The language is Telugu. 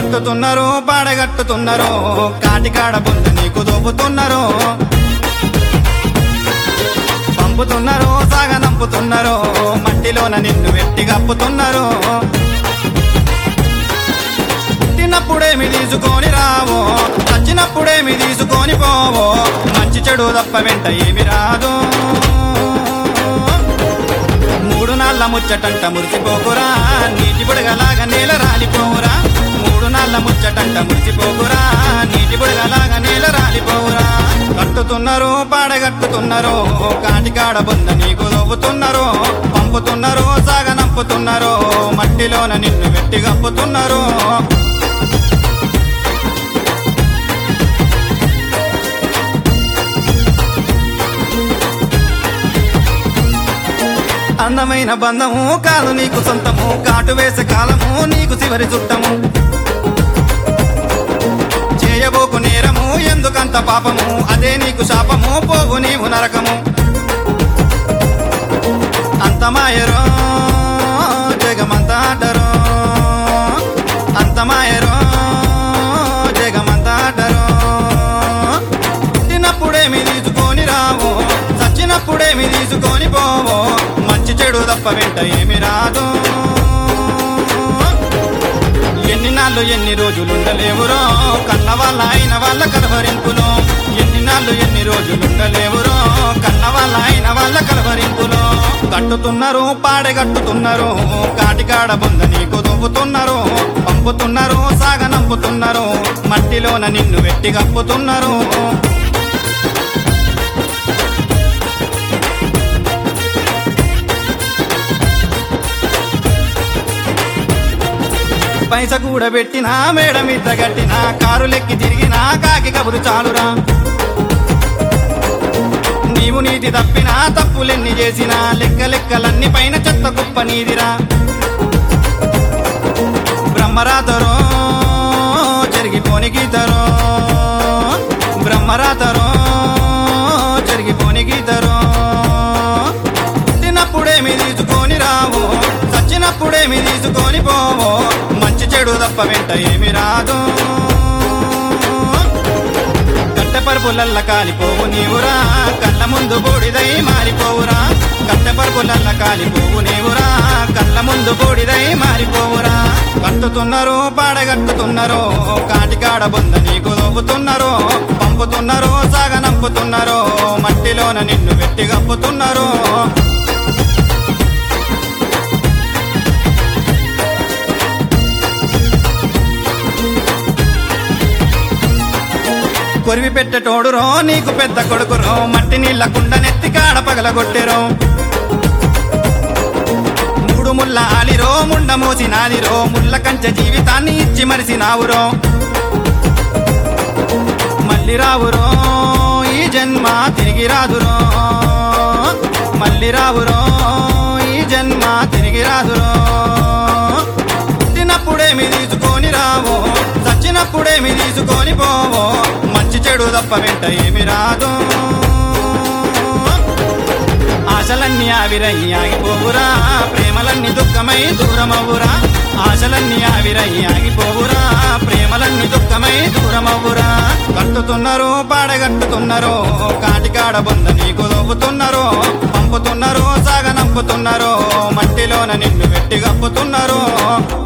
కట్టుతున్నారు పాడగట్టుతున్నారు కాటికాడ బొంద నీకు దోపుతున్నారు పంపుతున్నారు సాగనంపుతున్నారు మట్టిలోన నిన్ను వెట్టి కప్పుతున్నారు పుట్టినప్పుడేమి తీసుకొని రావో చచ్చినప్పుడేమి తీసుకొని పోవో మంచి చెడు తప్ప వెంట ఏమి రాదు మూడు నాళ్ళ ముచ్చటంట మురిసిపోకురా నీటి బుడగలాగా నేల రాలిపోవురా మూడు నాళ్ళ ముచ్చటంట మురిసిపోకురా నీటి బుడగలాగా నేల రాలిపోవురా కట్టుతున్నారు పాడగట్టుతున్నారు కాటికాడ బొంద నీకు దవ్వుతున్నారు పంపుతున్నారు సాగనంపుతున్నారు మట్టిలోన నిన్ను వెట్టి కప్పుతున్నారు అందమైన బంధము కాదు నీకు సొంతము కాటు వేసే కాలము నీకు చివరి చుట్టము చేయబోకు నేరము ఎందుకంత పాపము అదే నీకు శాపము పోవు నీవు నరకము అంతమాయరో జగమంత ఆటరో అంతమాయరో జగమంత ఆటరో పుట్టినప్పుడేమి తీసుకొని రావో చచ్చినప్పుడేమి తీసుకొని పోవో మంచి చెడు తప్ప వెంట ఏమి రాదు ఎన్ని నాళ్ళు ఎన్ని రోజులుండలేవురో కన్న వాళ్ళ అయిన వాళ్ళ కలవరింపులో ఎన్ని నాళ్ళు ఎన్ని రోజులుండలేవురో కన్న వాళ్ళ అయిన వాళ్ళ కలవరింపులో కట్టుతున్నారు పాడగట్టుతున్నారు కాటికాడ బొంద నీకు దువ్వుతున్నారు పంపుతున్నారు సాగనంపుతున్నారు మట్టిలోన నిన్ను వెట్టి కప్పుతున్నారు పైస కూడా పెట్టినా మేడ మీద కట్టినా కారు లెక్కి తిరిగినా కాకి కబురు చాలురా నీవు నీతి తప్పినా తప్పులెన్ని చేసినా లెక్క లెక్కలన్నీ పైన చెత్త కుప్ప నీదిరా బ్రహ్మరాతరో జరిగిపోని గీతరో బ్రహ్మరాతరో జరిగిపోని గీతరో పుట్టినప్పుడేమి తీసుకొని రావో చచ్చినప్పుడేమి తీసుకొని పోవో మంచి చెడు తప్ప వెంట ఏమి రాదు కట్టెపరుపులల్ల కాలిపోవు నీవురా కళ్ళ ముందు బూడిదై మారిపోవురా కట్టెపరుపులల్ల కాలిపోవు నీవురా కళ్ళ ముందు బూడిదై మారిపోవురా కట్టుతున్నారు పాడగట్టుతున్నారు కాటికాడ బొంద నీకు దవ్వుతున్నారు పంపుతున్నారు సాగనంపుతున్నారు మట్టిలోన నిన్ను వెట్టి కప్పుతున్నారు కొరివి పెట్టేటోడురో నీకు పెద్ద కొడుకురో మట్టి నీళ్ళ కుండ నెత్తి కాడ పగలగొట్టెరో మూడు ముళ్ళ ఆలిరో ముండ మోసినాదిరో ముళ్ళ కంచె జీవితాన్ని ఇచ్చి మరిసినావురో మళ్ళీ రావురో ఈ జన్మ తిరిగి రాదురో మళ్ళీ రావురో ఈ జన్మ తిరిగి రాదురో పుట్టినప్పుడేమి తీసుకొని రావో చచ్చినప్పుడేమి తీసుకొని పోవో మంచి చెడు తప్ప వెంట ఏమి రాదు ఆశలన్నీ ఆవిరయ్యి ఆగిపోవురా ప్రేమలన్నీ దుఃఖమై దూరమవురా ఆశలన్నీ ఆవిరయ్యి ఆగిపోవురా ప్రేమలన్నీ దుఃఖమై దూరమవురా కట్టుతున్నారు పాడగట్టుతున్నారు కాటికాడ బొంద నీకు దవ్వుతున్నారు పంపుతున్నారు సాగనంపుతున్నారు మట్టిలోన నిన్ను వెట్టి కప్పుతున్నారు